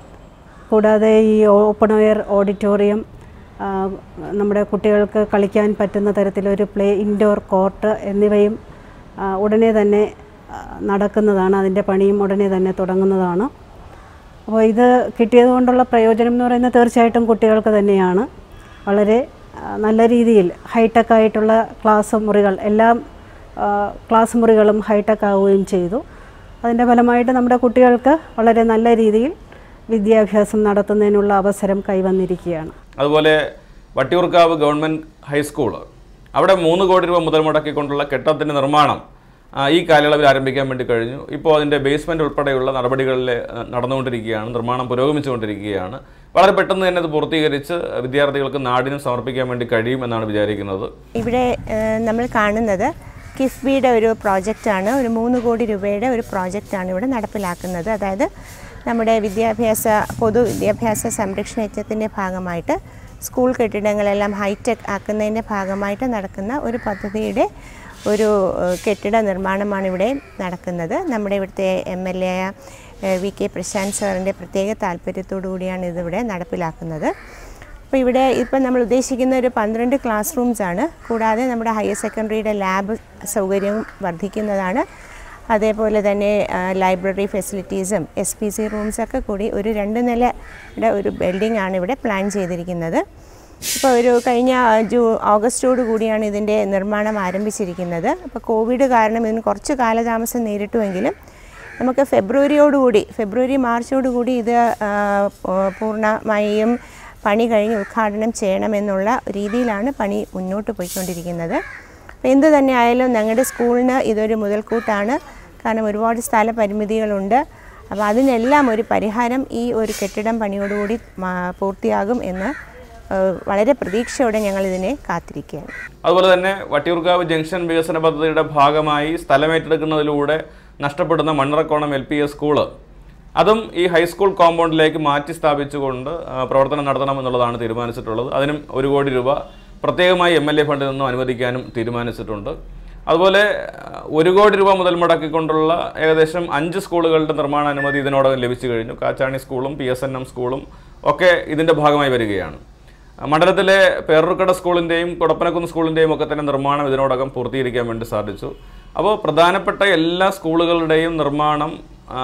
കൂടാതെ ഈ ഓപ്പൺ എയർ ഓഡിറ്റോറിയം ആ, നമ്മുടെ കുട്ടികൾക്ക് കളിക്കാൻ പറ്റുന്ന തരത്തിലൊരു പ്ലേ ഇൻഡോർ കോർട്ട് എന്നിവയും ആ, ഉടനെ തന്നെ ആ, നടക്കുന്നതാണ് അതിൻ്റെ പണിയും ഉടനെ തന്നെ തുടങ്ങുന്നതാണ് അപ്പോൾ ഇത് കിട്ടിയത് കൊണ്ടുള്ള പ്രയോജനം എന്ന് പറയുന്നത് തീർച്ചയായിട്ടും കുട്ടികൾക്ക് തന്നെയാണ് വളരെ ആ, നല്ല രീതിയിൽ ഹൈടെക് ആയിട്ടുള്ള ക്ലാസ് മുറികൾ എല്ലാം ആ, ക്ലാസ് മുറികളും ഹൈടെക് ആവുകയും ചെയ്തു അതിൻ്റെ ഫലമായിട്ട് നമ്മുടെ കുട്ടികൾക്ക് വളരെ നല്ല രീതിയിൽ വിദ്യാഭ്യാസം നടത്തുന്നതിനുള്ള അവസരം കൈവന്നിരിക്കുകയാണ് അതുപോലെ വട്ടിയൂർക്കാവ് ഗവൺമെൻറ് ഹൈസ്കൂൾ അവിടെ മൂന്ന് കോടി രൂപ മുതൽ മുടക്കിക്കൊണ്ടുള്ള കെട്ടിടത്തിൻ്റെ നിർമ്മാണം ആ, ഈ കാലയളവിൽ ആരംഭിക്കാൻ വേണ്ടി കഴിഞ്ഞു ഇപ്പോൾ അതിൻ്റെ ബേസ്മെൻ്റ് ഉൾപ്പെടെയുള്ള നടപടികളിൽ ആ, നടന്നുകൊണ്ടിരിക്കുകയാണ് നിർമ്മാണം പുരോഗമിച്ചുകൊണ്ടിരിക്കുകയാണ് വളരെ പെട്ടെന്ന് തന്നെ അത് പൂർത്തീകരിച്ച് വിദ്യാർത്ഥികൾക്ക് നാടിനും സമർപ്പിക്കാൻ വേണ്ടി കഴിയും എന്നാണ് വിചാരിക്കുന്നത് ഇവിടെ ഏഹ്, നമ്മൾ കാണുന്നത് കിഫ്ബിയുടെ ഒരു പ്രോജക്റ്റാണ് ഒരു മൂന്ന് കോടി രൂപയുടെ ഒരു പ്രോജക്റ്റാണ് ഇവിടെ നടപ്പിലാക്കുന്നത് അതായത് നമ്മുടെ വിദ്യാഭ്യാസ പൊതു വിദ്യാഭ്യാസ സംരക്ഷണ യജ്ഞത്തിൻ്റെ ഭാഗമായിട്ട് സ്കൂൾ കെട്ടിടങ്ങളെല്ലാം ഹൈടെക് ആക്കുന്നതിൻ്റെ ഭാഗമായിട്ട് നടക്കുന്ന ഒരു പദ്ധതിയുടെ ഒരു ഏഹ്, കെട്ടിട നിർമ്മാണമാണ് ഇവിടെ നടക്കുന്നത് നമ്മുടെ ഇവിടുത്തെ M L A V K Prashanth സാറിൻ്റെ പ്രത്യേക താല്പര്യത്തോടു കൂടിയാണ് ഇതിവിടെ നടപ്പിലാക്കുന്നത് അപ്പോൾ ഇവിടെ ഇപ്പം നമ്മൾ ഉദ്ദേശിക്കുന്ന ഒരു പന്ത്രണ്ട് ക്ലാസ് റൂംസ് ആണ് കൂടാതെ നമ്മുടെ ഹയർ സെക്കൻഡറിയുടെ ലാബ് സൗകര്യം വർദ്ധിക്കുന്നതാണ് അതേപോലെ തന്നെ ആ, ലൈബ്രറി ഫെസിലിറ്റീസും എസ് പി സി റൂംസൊക്കെ കൂടി ഒരു രണ്ട് നിലയുടെ ഒരു ബിൽഡിംഗ് ആണ് ഇവിടെ പ്ലാൻ ചെയ്തിരിക്കുന്നത് ഇപ്പോൾ ഒരു കഴിഞ്ഞ ജൂ ഓഗസ്റ്റോട് കൂടിയാണ് ഇതിൻ്റെ നിർമ്മാണം ആരംഭിച്ചിരിക്കുന്നത് അപ്പോൾ കോവിഡ് കാരണം ഇതിന് കുറച്ച് കാലതാമസം നേരിട്ടുവെങ്കിലും നമുക്ക് ഫെബ്രുവരിയോടുകൂടി ഫെബ്രുവരി മാർച്ചോടുകൂടി ഇത് ആ, പൂ- പൂർണ്ണമായും പണി കഴിഞ്ഞ് ഉദ്ഘാടനം ചെയ്യണമെന്നുള്ള രീതിയിലാണ് പണി മുന്നോട്ട് പോയിക്കൊണ്ടിരിക്കുന്നത് അപ്പോൾ എന്ത് തന്നെ ആയാലും ഞങ്ങളുടെ സ്കൂളിന് ഇതൊരു മുതൽക്കൂട്ടാണ് കാരണം ഒരുപാട് സ്ഥല പരിമിതികളുണ്ട് അപ്പോൾ അതിനെല്ലാം ഒരു പരിഹാരം ഈ ഒരു കെട്ടിടം പണിയോടുകൂടി മാ- പൂർത്തിയാകും എന്ന് ആ, വളരെ പ്രതീക്ഷയോടെ ഞങ്ങൾ ഇതിനെ കാത്തിരിക്കുകയാണ് അതുപോലെ തന്നെ വട്ടിയൂർക്കാവ് ജംഗ്ഷൻ വികസന പദ്ധതിയുടെ ഭാഗമായി സ്ഥലമേറ്റെടുക്കുന്നതിലൂടെ നഷ്ടപ്പെടുന്ന Mannarakkonam L P S school അതും ഈ ഹൈസ്കൂൾ കോമ്പൗണ്ടിലേക്ക് മാറ്റി സ്ഥാപിച്ചുകൊണ്ട് ആ, പ്രവർത്തനം നടത്തണമെന്നുള്ളതാണ് തീരുമാനിച്ചിട്ടുള്ളത് അതിനും ഒരു കോടി രൂപ പ്രത്യേകമായി എം എൽ എ ഫണ്ടിൽ നിന്നും അനുവദിക്കാനും തീരുമാനിച്ചിട്ടുണ്ട് അതുപോലെ അഹ്, ഒരു കോടി രൂപ മുതൽ മുടക്കിക്കൊണ്ടുള്ള ഏകദേശം അഞ്ച് സ്കൂളുകളുടെ നിർമ്മാണ അനുമതി ഇതിനോടകം ലഭിച്ചു കഴിഞ്ഞു കാച്ചാണി സ്കൂളും പി എസ് എൻ എം സ്കൂളും ഒക്കെ ഇതിൻ്റെ ഭാഗമായി വരികയാണ് അഹ്, മണ്ഡലത്തിലെ പേരൂർക്കട സ്കൂളിൻ്റെയും കൊടപ്പനക്കുന്ന് സ്കൂളിൻ്റെയും ഒക്കെ തന്നെ നിർമ്മാണം ഇതിനോടകം പൂർത്തീകരിക്കാൻ വേണ്ടി സാധിച്ചു അപ്പോൾ പ്രധാനപ്പെട്ട എല്ലാ സ്കൂളുകളുടെയും നിർമ്മാണം ആ,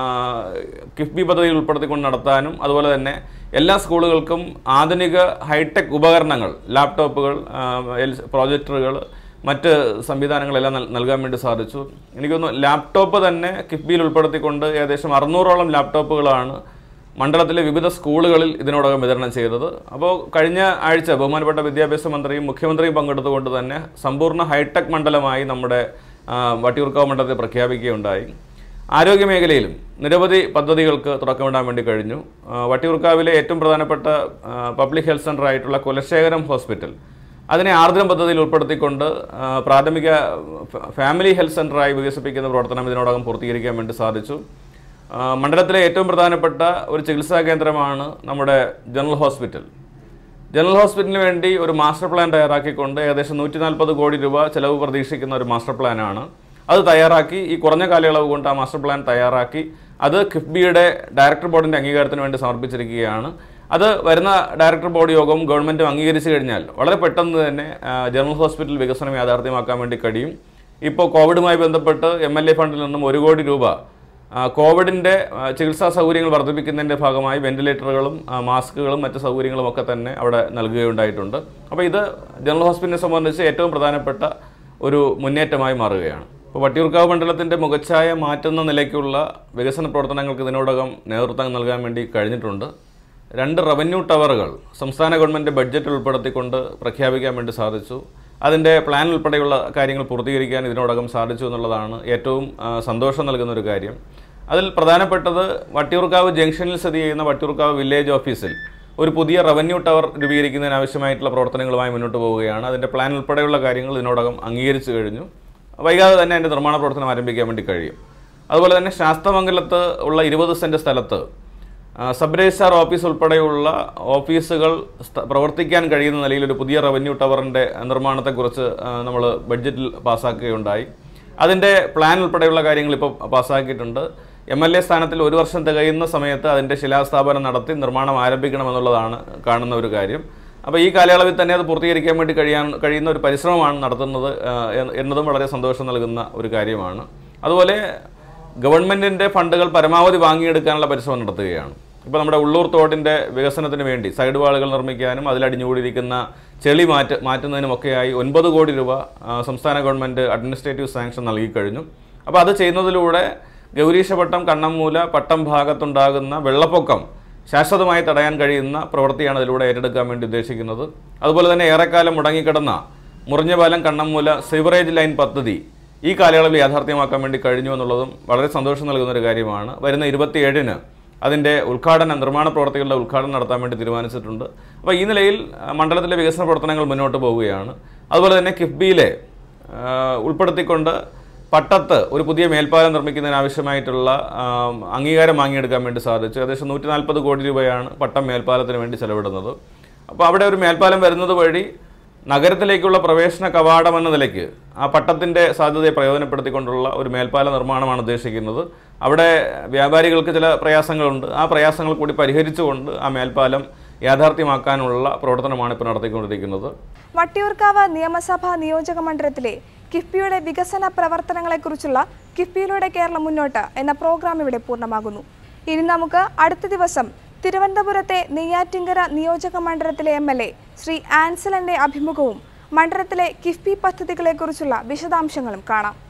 കിഫ്ബി പദ്ധതിയിൽ ഉൾപ്പെടുത്തിക്കൊണ്ട് നടത്താനും അതുപോലെ തന്നെ എല്ലാ സ്കൂളുകൾക്കും ആധുനിക ഹൈടെക് ഉപകരണങ്ങൾ ലാപ്ടോപ്പുകൾ ആ, എൽ- പ്രൊജക്ടറുകൾ മറ്റ് സംവിധാനങ്ങളെല്ലാം നൽ- നൽകാൻ വേണ്ടി സാധിച്ചു എനിക്ക് തോന്നുന്നു ലാപ്ടോപ്പ് തന്നെ കിഫ്ബിയിൽ ഉൾപ്പെടുത്തിക്കൊണ്ട് ഏകദേശം അറുന്നൂറോളം ലാപ്ടോപ്പുകളാണ് മണ്ഡലത്തിലെ വിവിധ സ്കൂളുകളിൽ ഇതിനോടകം വിതരണം ചെയ്തത് അപ്പോൾ കഴിഞ്ഞ ആഴ്ച ബഹുമാനപ്പെട്ട വിദ്യാഭ്യാസ മന്ത്രിയും മുഖ്യമന്ത്രിയും പങ്കെടുത്തുകൊണ്ട് തന്നെ സമ്പൂർണ്ണ ഹൈടെക് മണ്ഡലമായി നമ്മുടെ ആ, വട്ടിയൂർക്കാവ് മണ്ഡലത്തെ പ്രഖ്യാപിക്കുകയുണ്ടായി ആരോഗ്യ മേഖലയിലും നിരവധി പദ്ധതികൾക്ക് തുടക്കമിടാൻ വേണ്ടി കഴിഞ്ഞു ആ, വട്ടിയൂർക്കാവിലെ ഏറ്റവും പ്രധാനപ്പെട്ട ആ, പബ്ലിക് ഹെൽത്ത് സെൻ്റർ ആയിട്ടുള്ള കുലശേഖരം ഹോസ്പിറ്റൽ അതിനെ ആർദ്രം പദ്ധതിയിൽ ഉൾപ്പെടുത്തിക്കൊണ്ട് ആ, പ്രാഥമിക ഫ- ഫാമിലി ഹെൽത്ത് സെൻ്ററായി വികസിപ്പിക്കുന്ന പ്രവർത്തനം ഇതിനോടകം പൂർത്തീകരിക്കാൻ വേണ്ടി സാധിച്ചു ആ, മണ്ഡലത്തിലെ ഏറ്റവും പ്രധാനപ്പെട്ട ഒരു ചികിത്സാ കേന്ദ്രമാണ് നമ്മുടെ ജനറൽ ഹോസ്പിറ്റൽ ജനറൽ ഹോസ്പിറ്റലിന് വേണ്ടി ഒരു മാസ്റ്റർ പ്ലാൻ തയ്യാറാക്കിക്കൊണ്ട് ഏകദേശം നൂറ്റി നാൽപ്പത് കോടി രൂപ ചെലവ് പ്രതീക്ഷിക്കുന്ന ഒരു മാസ്റ്റർ പ്ലാനാണ് അത് തയ്യാറാക്കി ഈ കുറഞ്ഞ കാലയളവ് കൊണ്ട് ആ മാസ്റ്റർ പ്ലാൻ തയ്യാറാക്കി അത് കിഫ്ബിയുടെ ഡയറക്ടർ ബോർഡിൻ്റെ അംഗീകാരത്തിന് വേണ്ടി സമർപ്പിച്ചിരിക്കുകയാണ് അത് വരുന്ന ഡയറക്ടർ ബോർഡ് യോഗവും ഗവൺമെൻറ്റും അംഗീകരിച്ചു കഴിഞ്ഞാൽ വളരെ പെട്ടെന്ന് തന്നെ ആ, ജനറൽ ഹോസ്പിറ്റൽ വികസനം യാഥാർത്ഥ്യമാക്കാൻ വേണ്ടി കഴിയും ഇപ്പോൾ കോവിഡുമായി ബന്ധപ്പെട്ട് എം എൽ എ ഫണ്ടിൽ നിന്നും ഒരു കോടി രൂപ ആ, കോവിഡിൻ്റെ ആ, ചികിത്സാ സൗകര്യങ്ങൾ വർദ്ധിപ്പിക്കുന്നതിൻ്റെ ഭാഗമായി വെന്റിലേറ്ററുകളും ആ, മാസ്കുകളും മറ്റ് സൗകര്യങ്ങളും ഒക്കെ തന്നെ അവിടെ നൽകുകയുണ്ടായിട്ടുണ്ട് അപ്പോൾ ഇത് ജനറൽ ഹോസ്പിറ്റലിനെ സംബന്ധിച്ച് ഏറ്റവും പ്രധാനപ്പെട്ട ഒരു മുന്നേറ്റമായി മാറുകയാണ് ഇപ്പോൾ വട്ടിയൂർക്കാവ് മണ്ഡലത്തിൻ്റെ മുഖച്ഛായ മാറ്റുന്ന നിലയ്ക്കുള്ള വികസന പ്രവർത്തനങ്ങൾക്ക് ഇതിനോടകം നേതൃത്വം നൽകാൻ വേണ്ടി കഴിഞ്ഞിട്ടുണ്ട് രണ്ട് റവന്യൂ ടവറുകൾ സംസ്ഥാന ഗവൺമെൻറ് ബഡ്ജറ്റിൽ ഉൾപ്പെടുത്തിക്കൊണ്ട് പ്രഖ്യാപിക്കാൻ വേണ്ടി സാധിച്ചു അതിൻ്റെ പ്ലാൻ ഉൾപ്പെടെയുള്ള കാര്യങ്ങൾ പൂർത്തീകരിക്കാൻ ഇതിനോടകം സാധിച്ചു എന്നുള്ളതാണ് ഏറ്റവും ആ, സന്തോഷം നൽകുന്ന ഒരു കാര്യം അതിൽ പ്രധാനപ്പെട്ടത് വട്ടിയൂർക്കാവ് ജംഗ്ഷനിൽ സ്ഥിതി ചെയ്യുന്ന വട്ടിയൂർക്കാവ് വില്ലേജ് ഓഫീസിൽ ഒരു പുതിയ റവന്യൂ ടവർ രൂപീകരിക്കുന്നതിന് ആവശ്യമായിട്ടുള്ള പ്രവർത്തനങ്ങളുമായി മുന്നോട്ട് പോവുകയാണ് അതിൻ്റെ പ്ലാൻ ഉൾപ്പെടെയുള്ള കാര്യങ്ങൾ ഇതിനോടകം അംഗീകരിച്ചു കഴിഞ്ഞു വൈകാതെ തന്നെ അതിൻ്റെ നിർമ്മാണ പ്രവർത്തനം ആരംഭിക്കാൻ വേണ്ടി കഴിയും അതുപോലെ തന്നെ ശാസ്തമംഗലത്ത് ഉള്ള ഇരുപത് സെൻറ്റ് സ്ഥലത്ത് ആ, സബ് രജിസ്ട്രാർ ഓഫീസ് ഉൾപ്പെടെയുള്ള ഓഫീസുകൾ സ്ഥ- പ്രവർത്തിക്കാൻ കഴിയുന്ന നിലയിൽ ഒരു പുതിയ റവന്യൂ ടവറിൻ്റെ നിർമ്മാണത്തെക്കുറിച്ച് നമ്മൾ ബഡ്ജറ്റിൽ പാസ്സാക്കുകയുണ്ടായി അതിൻ്റെ പ്ലാൻ ഉൾപ്പെടെയുള്ള കാര്യങ്ങൾ ഇപ്പോൾ പാസ്സാക്കിയിട്ടുണ്ട് എം എൽ എ സ്ഥാനത്തിൽ ഒരു വർഷം തികയുന്ന സമയത്ത് അതിൻ്റെ ശിലാസ്ഥാപനം നടത്തി നിർമ്മാണം ആരംഭിക്കണമെന്നുള്ളതാണ് കാണുന്ന ഒരു കാര്യം അപ്പോൾ ഈ കാലയളവിൽ തന്നെ അത് പൂർത്തീകരിക്കാൻ വേണ്ടി കഴിയാൻ കഴിയുന്ന ഒരു പരിശ്രമമാണ് നടത്തുന്നത് ആ, എന്ന- എന്നതും വളരെ സന്തോഷം നൽകുന്ന ഒരു കാര്യമാണ് അതുപോലെ ഗവൺമെൻറ്റിൻ്റെ ഫണ്ടുകൾ പരമാവധി വാങ്ങിയെടുക്കാനുള്ള പരിശ്രമം നടത്തുകയാണ് ഇപ്പോൾ നമ്മുടെ ഉള്ളൂർ തോടിൻ്റെ വികസനത്തിന് വേണ്ടി സൈഡ് വാളുകൾ നിർമ്മിക്കാനും അതിലടിഞ്ഞുകൂടിയിരിക്കുന്ന ചെളി മാറ്റ മാറ്റുന്നതിനുമൊക്കെയായി ഒൻപത് കോടി രൂപ ആ, സംസ്ഥാന ഗവൺമെൻറ് അഡ്മിനിസ്ട്രേറ്റീവ് സാങ്ഷൻ നൽകിക്കഴിഞ്ഞു അപ്പോൾ അത് ചെയ്യുന്നതിലൂടെ ഗൗരീശപട്ടം കണ്ണമ്മൂല പട്ടം ഭാഗത്തുണ്ടാകുന്ന വെള്ളപ്പൊക്കം ശാശ്വതമായി തടയാൻ കഴിയുന്ന പ്രവൃത്തിയാണ് അതിലൂടെ ഏറ്റെടുക്കാൻ വേണ്ടി ഉദ്ദേശിക്കുന്നത് അതുപോലെ തന്നെ ഏറെക്കാലം മുടങ്ങിക്കിടന്ന മുറിഞ്ഞപാലം കണ്ണമ്മൂല സിവറേജ് ലൈൻ പദ്ധതി ഈ കാലയളവിൽ യാഥാർത്ഥ്യമാക്കാൻ വേണ്ടി കഴിഞ്ഞു എന്നുള്ളതും വളരെ സന്തോഷം നൽകുന്ന ഒരു കാര്യമാണ് വരുന്ന ഇരുപത്തിയേഴിന് അതിൻ്റെ ഉദ്ഘാടന നിർമ്മാണ പ്രവർത്തികളുടെ ഉദ്ഘാടനം നടത്താൻ വേണ്ടി തീരുമാനിച്ചിട്ടുണ്ട് അപ്പോൾ ഈ നിലയിൽ ആ, മണ്ഡലത്തിലെ വികസന പ്രവർത്തനങ്ങൾ മുന്നോട്ട് പോവുകയാണ് അതുപോലെ തന്നെ കിഫ്ബിയിലെ ആ, ഉൾപ്പെടുത്തിക്കൊണ്ട് പട്ടത്ത് ഒരു പുതിയ മേൽപ്പാലം നിർമ്മിക്കുന്നതിന് ആവശ്യമായിട്ടുള്ള ആ, അംഗീകാരം വാങ്ങിയെടുക്കാൻ വേണ്ടി സാധിച്ചു ഏകദേശം നൂറ്റി നാൽപ്പത് കോടി രൂപയാണ് പട്ടം മേൽപ്പാലത്തിന് വേണ്ടി ചെലവിടുന്നത് അപ്പോൾ അവിടെ ഒരു മേൽപ്പാലം വരുന്നത് വഴി നഗരത്തിലേക്കുള്ള പ്രവേശന കവാടം എന്ന നിലയ്ക്ക് ആ പട്ടത്തിൻ്റെ സാധ്യതയെ പ്രയോജനപ്പെടുത്തിക്കൊണ്ടുള്ള ഒരു മേൽപ്പാല നിർമ്മാണമാണ് ഉദ്ദേശിക്കുന്നത് അവിടെ വ്യാപാരികൾക്ക് ചില പ്രയാസങ്ങളുണ്ട് ആ പ്രയാസങ്ങൾ കൂടി പരിഹരിച്ചുകൊണ്ട് ആ മേൽപ്പാലം യാഥാർത്ഥ്യമാക്കാനുള്ള പ്രവർത്തനമാണ് ഇപ്പോൾ നടത്തിക്കൊണ്ടിരിക്കുന്നത് വട്ടിയൂർക്കാവ് നിയമസഭാ നിയോജക മണ്ഡലത്തിലെ കിഫ്ബിയുടെ വികസന പ്രവർത്തനങ്ങളെക്കുറിച്ചുള്ള കിഫ്ബിയിലൂടെ കേരളം മുന്നോട്ട് എന്ന പ്രോഗ്രാം ഇവിടെ പൂർണ്ണമാകുന്നു ഇനി നമുക്ക് അടുത്ത ദിവസം തിരുവനന്തപുരത്തെ നെയ്യാറ്റിങ്കര നിയോജക മണ്ഡലത്തിലെ എം എൽ എ ശ്രീ ആൻസലന്റെ അഭിമുഖവും മണ്ഡലത്തിലെ കിഫ്ബി പദ്ധതികളെക്കുറിച്ചുള്ള വിശദാംശങ്ങളും കാണാം